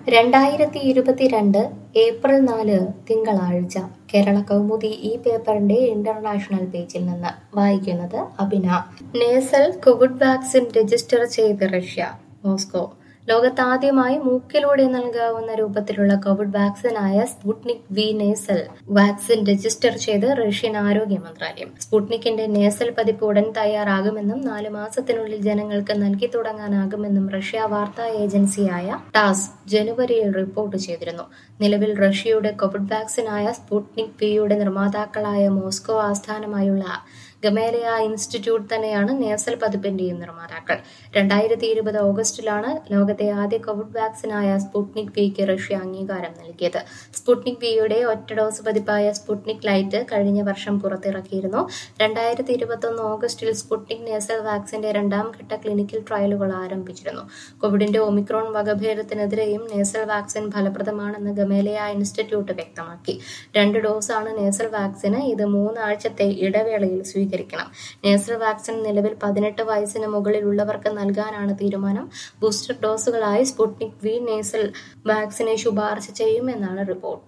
രണ്ടായിരത്തി ഇരുപത്തിരണ്ട് ഏപ്രിൽ നാല് തിങ്കളാഴ്ച കേരള കൗമുദി ഈ പേപ്പറിന്റെ ഇന്റർനാഷണൽ പേജിൽ നിന്ന് വായിക്കുന്നത് Abhina nasal covid vaccine register ചെയ്ത് റഷ്യ മോസ്കോ ലോകത്താദ്യമായി മൂക്കിലൂടെ നൽകാവുന്ന രൂപത്തിലുള്ള കോവിഡ് വാക്സിനായ Sputnik V nasal vaccine register ചെയ്ത് റഷ്യൻ ആരോഗ്യ മന്ത്രാലയം സ്പുട്നിക്കിന്റെ നേസൽ പതിപ്പ് ഉടൻ തയ്യാറാകുമെന്നും നാല് മാസത്തിനുള്ളിൽ ജനങ്ങൾക്ക് നൽകി തുടങ്ങാനാകുമെന്നും റഷ്യ വാർത്താ ഏജൻസിയായ ടാസ് ജനുവരിയിൽ റിപ്പോർട്ട് ചെയ്തിരുന്നു നിലവിൽ റഷ്യയുടെ കോവിഡ് വാക്സിനായ സ്പുട്നിക് വിയുടെ നിർമ്മാതാക്കളായ മോസ്കോ ആസ്ഥാനമായുള്ള ഗമേലിയ ഇൻസ്റ്റിറ്റ്യൂട്ട് തന്നെയാണ് നേസൽ പതിപ്പിന്റെയും നിർമ്മാതാക്കൾ രണ്ടായിരത്തി ഇരുപത് ഓഗസ്റ്റിലാണ് ലോകത്തെ ആദ്യ കോവിഡ് വാക്സിനായ സ്പുട്നിക് വിക്ക് റഷ്യ അംഗീകാരം നൽകിയത് സ്പുട്നിക് വിയുടെ ഒറ്റ ഡോസ് പതിപ്പായ സ്പുട്നിക് ലൈറ്റ് കഴിഞ്ഞ വർഷം പുറത്തിറക്കിയിരുന്നു രണ്ടായിരത്തി ഇരുപത്തൊന്ന് ഓഗസ്റ്റിൽ സ്പുട്നിക് നേസൽ വാക്സിന്റെ രണ്ടാം ഘട്ട ക്ലിനിക്കൽ ട്രയലുകൾ ആരംഭിച്ചിരുന്നു കോവിഡിന്റെ ഒമിക്രോൺ വകഭേദത്തിനെതിരെയും നേസൽ വാക്സിൻ ഫലപ്രദമാണെന്ന് ഗമേലിയ ഇൻസ്റ്റിറ്റ്യൂട്ട് വ്യക്തമാക്കി രണ്ട് ഡോസാണ് നേസൽ വാക്സിന് ഇത് മൂന്നാഴ്ചത്തെ ഇടവേളയിൽ സ്വീകരിക്കണം നേസൽ വാക്സിൻ നിലവിൽ പതിനെട്ട് വയസ്സിന് മുകളിലുള്ളവർക്ക് നൽകാനാണ് തീരുമാനം ബൂസ്റ്റർ ഡോസുകളായി സ്പുട്നിക് വി നേസൽ വാക്സിനെ ശുപാർശ ചെയ്യുമെന്നാണ് റിപ്പോർട്ട്